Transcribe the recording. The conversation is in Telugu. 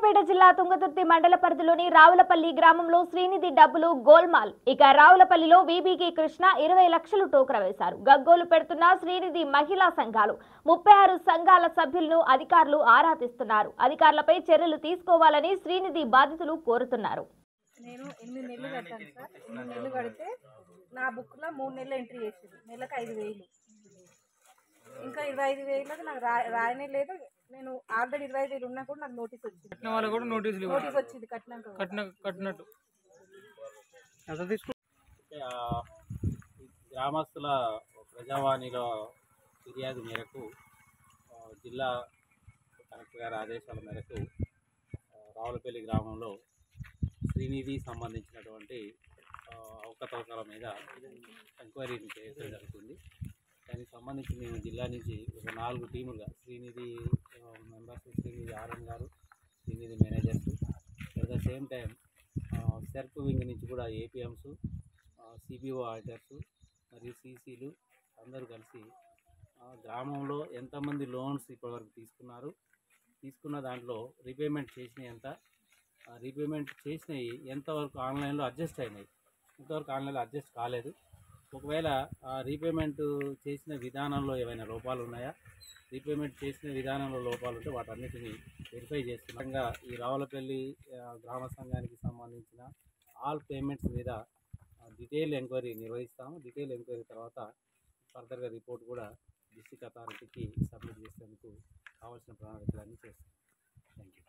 సూర్యాపేట జిల్లా తుంగతుర్తి మండల పరిధిలోని రావులపల్లి గ్రామంలో శ్రీనిధి డబ్బులు గోల్మాల్ ఇక రావులపల్లిలో వీబీకి కృష్ణ ఇరవై లక్షలు టోకర వేశారు గగ్గోలు పెడుతున్న శ్రీనిధి మహిళా సంఘాలు ముప్పై ఆరు సంఘాల సభ్యులను అధికారులు ఆరా తీస్తున్నారు అధికారులపై చర్యలు తీసుకోవాలని శ్రీనిధి బాధితులు కోరుతున్నారు నేను ఎనిమిది నెలలు కట్టాను సార్ ఎనిమిది నెలలు కడితే నా బుక్లో మూడు నెలలు ఎంట్రీ చేసింది నెలకు ఐదు వేలు ఇంకా ఇరవై ఐదు వేలకు నాకు రా రాయనే లేదు నేను ఆల్రెడీ ఇరవై ఐదు వేలు ఉన్నా కూడా నాకు నోటీస్ వచ్చింది కట్టిన వాళ్ళకు కూడా నోటీసులు ఇవ్వాలి నోటీస్ వచ్చింది కట్టినాక కూడా. కట్టిన కట్టినట్టు ఎంత తీసుకు ఆ, ఈ గ్రామస్తుల ప్రజావాణిలో ఫిర్యాదు మేరకు ఆ, జిల్లా కలెక్టర్ గారి ఆదేశాల మేరకు ఆ, రావులపల్లి గ్రామంలో శ్రీనిధి సంబంధించినటువంటి ఆ, అవకతవకల మీద ఎంక్వైరీని చేయడం జరుగుతుంది దానికి సంబంధించి మేము జిల్లా నుంచి ఒక నాలుగు టీములుగా శ్రీనిధి మెంబర్స్ శ్రీనిధి ఆర్ఎన్ గారు Srinidhi managers at the same time SERP wing నుంచి కూడా ఏపీఎంస్ సిబిఓ ఆడిటర్స్ మరియు సీసీలు అందరూ కలిసి ఆ, గ్రామంలో ఎంతమంది లోన్స్ ఇప్పటివరకు తీసుకున్నారు తీసుకున్న దాంట్లో రీపేమెంట్ చేసినవి ఎంత రీపేమెంట్ చేసినవి ఎంతవరకు ఆన్లైన్లో అడ్జస్ట్ అయినాయి ఇంతవరకు ఆన్లైన్లో అడ్జస్ట్ కాలేదు ఒకవేళ ఆ రీపేమెంట్ చేసిన విధానంలో ఏమైనా లోపాలు ఉన్నాయా రీపేమెంట్ చేసిన విధానంలో లోపాలు ఉంటే వాటన్నిటిని వెరిఫై చేస్తున్నాంగా ఈ రావులపల్లి ఆ, గ్రామ సంఘానికి సంబంధించిన ఆల్ పేమెంట్స్ మీద డీటెయిల్ ఎంక్వైరీ నిర్వహిస్తాము డీటెయిల్ ఎంక్వైరీ తర్వాత ఫర్దర్గా రిపోర్ట్ కూడా డిస్టిక్ అథారిటీకి సబ్మిట్ చేసేందుకు కావాల్సిన ప్రణాళికలన్నీ చేస్తాం థ్యాంక్ యూ